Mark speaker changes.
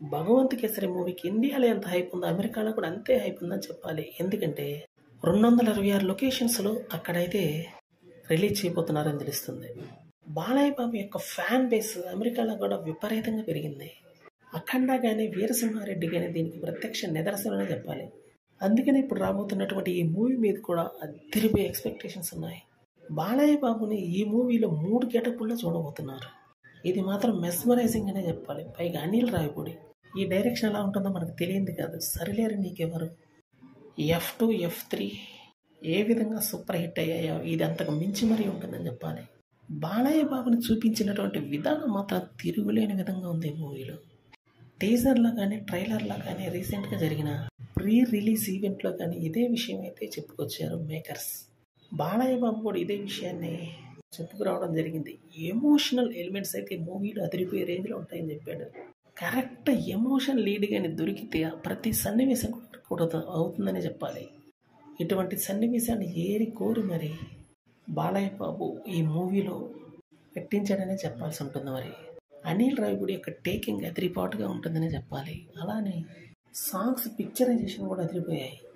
Speaker 1: భగవంత్ కేసరి మూవీకి ఇండియాలో ఎంత హైప్ ఉందో అమెరికాలో కూడా అంతే హైప్ ఉందని చెప్పాలి ఎందుకంటే రెండు వందల ఇరవై ఆరు లొకేషన్స్లో అక్కడైతే రిలీజ్ చేయబోతున్నారని తెలుస్తుంది బాలయ్య బాబు యొక్క ఫ్యాన్ బేస్ అమెరికాలో కూడా విపరీతంగా పెరిగింది అఖండ కానీ వీరసింహారెడ్డి కానీ దీనికి ప్రత్యక్ష నిదర్శనమే చెప్పాలి అందుకని ఇప్పుడు రాబోతున్నటువంటి ఈ మూవీ మీద కూడా అదిరిపోయే ఎక్స్పెక్టేషన్స్ ఉన్నాయి బాలయ్య బాబుని ఈ మూవీలో మూడు గెటప్పుల్లో చూడబోతున్నారు ఇది మాత్రం మెస్మరైజింగ్ అనే చెప్పాలి పైగా అనిల్ రాయపూడి ఈ డైరెక్షన్ ఎలా ఉంటుందో మనకు తెలియంది కాదు Sarileru Neekevvaru F two F three ఏ విధంగా సూపర్ హిట్ అయ్యాయో ఇది అంతకు మించి మరీ ఉంటుందని చెప్పాలి బాలయ్య బాబుని చూపించినటువంటి విధానం మాత్రం తిరుగులేని విధంగా ఉంది ఈ మూవీలో టీజర్లో కానీ ట్రైలర్లో కానీ రీసెంట్గా జరిగిన ప్రీ రిలీజ్ ఈవెంట్లో కానీ ఇదే విషయం అయితే చెప్పుకొచ్చారు మేకర్స్ బాలయ్య బాబు కూడా ఇదే విషయాన్ని చెప్పుకురావడం జరిగింది ఎమోషనల్ ఎలిమెంట్స్ అయితే మూవీలో అదిరిపోయే రేంజ్లో ఉంటాయని చెప్పాడు కరెక్ట్ ఎమోషన్ లీడ్ కానీ దొరికితే ఆ ప్రతి సన్నివేశం కూడా అవుతుందని చెప్పాలి ఇటువంటి సన్నివేశాన్ని ఏరి కోరి మరి బాలయ్య బాబు ఈ మూవీలో పెట్టించాడనే చెప్పాల్సి ఉంటుంది మరి అనిల్ రావిపూడి యొక్క టేకింగ్ అదిరిపాటుగా ఉంటుందని చెప్పాలి అలానే సాంగ్స్ పిక్చరైజేషన్ కూడా అదిరిపోయాయి